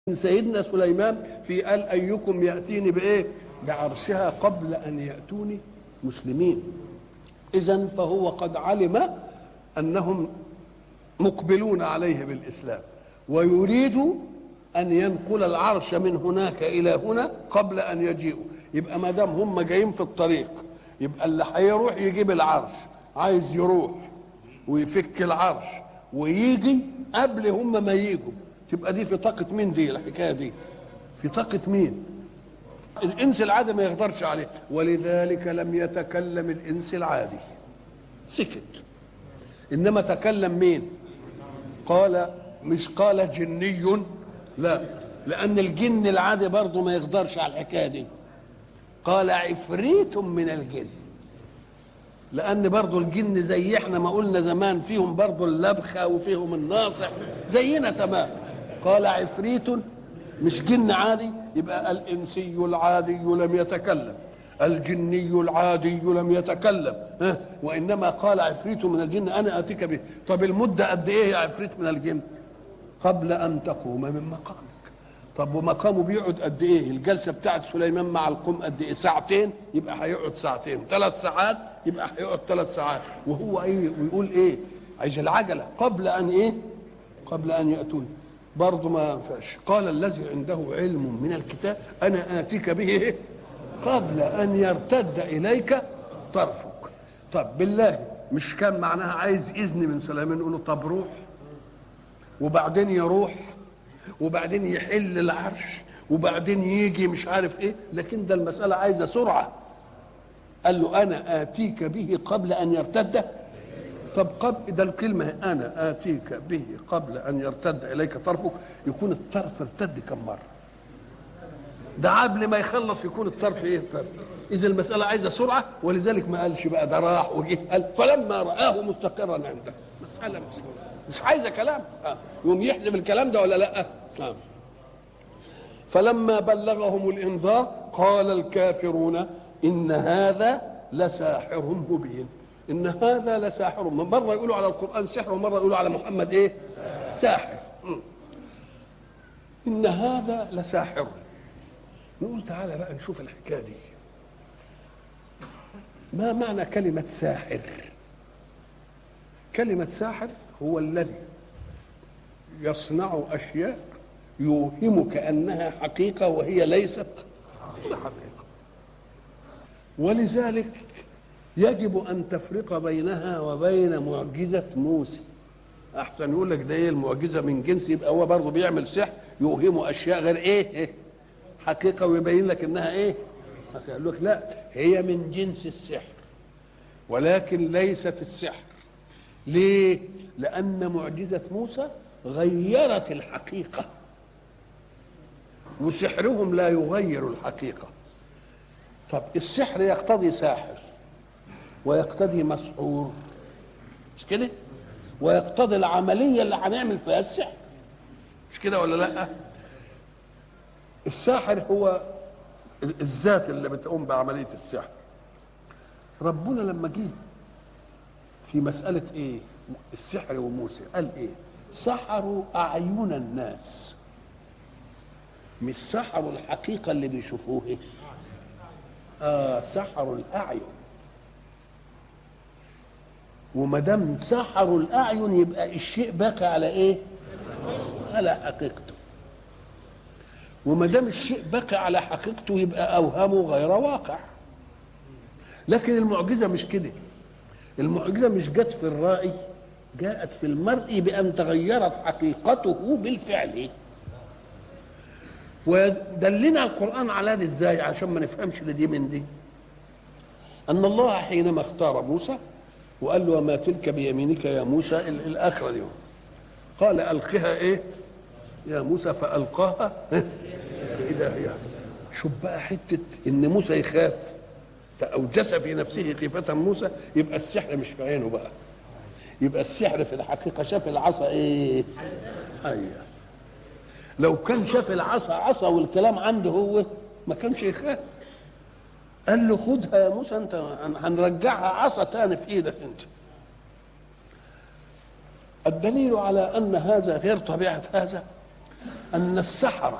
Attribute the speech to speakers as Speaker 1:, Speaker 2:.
Speaker 1: سيدنا سليمان في قال أيكم يأتيني بإيه بعرشها قبل أن يأتوني مسلمين إذا فهو قد علم أنهم مقبلون عليه بالإسلام ويريد أن ينقل العرش من هناك إلى هنا قبل أن يجيئوا يبقى ما دام هم جايين في الطريق يبقى اللي هيروح يجيب العرش عايز يروح ويفك العرش ويجي قبل هم ما يجوا تبقى دي في طاقة مين دي الحكاية دي في طاقة مين الإنس العادي ما يقدرش عليه ولذلك لم يتكلم الإنس العادي سكت إنما تكلم مين قال مش قال جني لا لأن الجن العادي برضه ما يقدرش على الحكاية دي قال عفريت من الجن لان برضو الجن زي احنا ما قلنا زمان فيهم برضو اللبخه وفيهم الناصح زينا تمام قال عفريت مش جن عادي يبقى الانسي العادي لم يتكلم الجني العادي لم يتكلم ها وانما قال عفريت من الجن انا اتيك به طب المده قد ايه يا عفريت من الجن قبل ان تقوم من مقامك طب ومقامه بيقعد قد ايه الجلسه بتاعت سليمان مع القوم قد ايه ساعتين يبقى هيقعد ساعتين ثلاث ساعات يبقى هيقعد ثلاث ساعات وهو ايه ويقول ايه عايز العجله قبل ان ايه قبل ان ياتوني برضه ما فيش قال الذي عنده علم من الكتاب انا اتيك به إيه؟ قبل ان يرتد اليك طرفك طب بالله مش كان معناها عايز اذن من سليمان يقول له طب روح وبعدين يروح وبعدين يحل العرش وبعدين يجي مش عارف ايه لكن ده المسألة عايزة سرعة قال له أنا آتيك به قبل أن يرتد طب قبل ده الكلمة أنا آتيك به قبل أن يرتد إليك طرفك يكون الطرف ارتد كم مرة ده قبل ما يخلص يكون الطرف ايه الطرف إذا المسألة عايزة سرعة ولذلك ما قالش بقى ده راح وجه قال فلما رآه مستقرا عنده مسألة مش, مش عايزة كلام آه. يقوم يحذف الكلام ده ولا لا آه. فلما بلغهم الانذار قال الكافرون ان هذا لساحر مبين ان هذا لساحر مره يقولوا على القران سحر ومره يقولوا على محمد ايه ساحر ان هذا لساحر نقول تعالى بقى نشوف الحكايه دي ما معنى كلمه ساحر كلمه ساحر هو الذي يصنع اشياء يوهمك انها حقيقه وهي ليست حقيقه ولذلك يجب ان تفرق بينها وبين معجزه موسى احسن يقول لك ده ايه المعجزه من جنس يبقى هو برضه بيعمل سحر يوهمه اشياء غير ايه حقيقه ويبين لك انها ايه يقول لك لا هي من جنس السحر ولكن ليست السحر ليه لان معجزه موسى غيرت الحقيقه وسحرهم لا يغير الحقيقة طب السحر يقتضي ساحر ويقتضي مسحور مش كده ويقتضي العملية اللي هنعمل فيها السحر مش كده ولا لا الساحر هو الذات اللي بتقوم بعملية السحر ربنا لما جه في مسألة ايه السحر وموسى قال ايه سحروا أعين الناس مش سحروا الحقيقة اللي بيشوفوها إيه؟ آه سحروا الأعين وما دام سحروا الأعين يبقى الشيء باقي على إيه؟ على حقيقته وما دام الشيء باقي على حقيقته يبقى أوهامه غير واقع لكن المعجزة مش كده المعجزة مش جت في الرأي جاءت في المرء بأن تغيرت حقيقته بالفعل ودلنا القرآن على دي ازاي عشان ما نفهمش دي من دي أن الله حينما اختار موسى وقال له وما تلك بيمينك يا موسى الآخرة اليوم قال ألقها إيه يا موسى فألقاها إذا هي شوف بقى حتة إن موسى يخاف فأوجس في نفسه خيفة موسى يبقى السحر مش في عينه بقى يبقى السحر في الحقيقة شاف العصا إيه حية لو كان شاف العصا عصا والكلام عنده هو ما كانش يخاف قال له خدها يا موسى انت هنرجعها عصا تاني في ايدك انت الدليل على ان هذا غير طبيعه هذا أن السحرة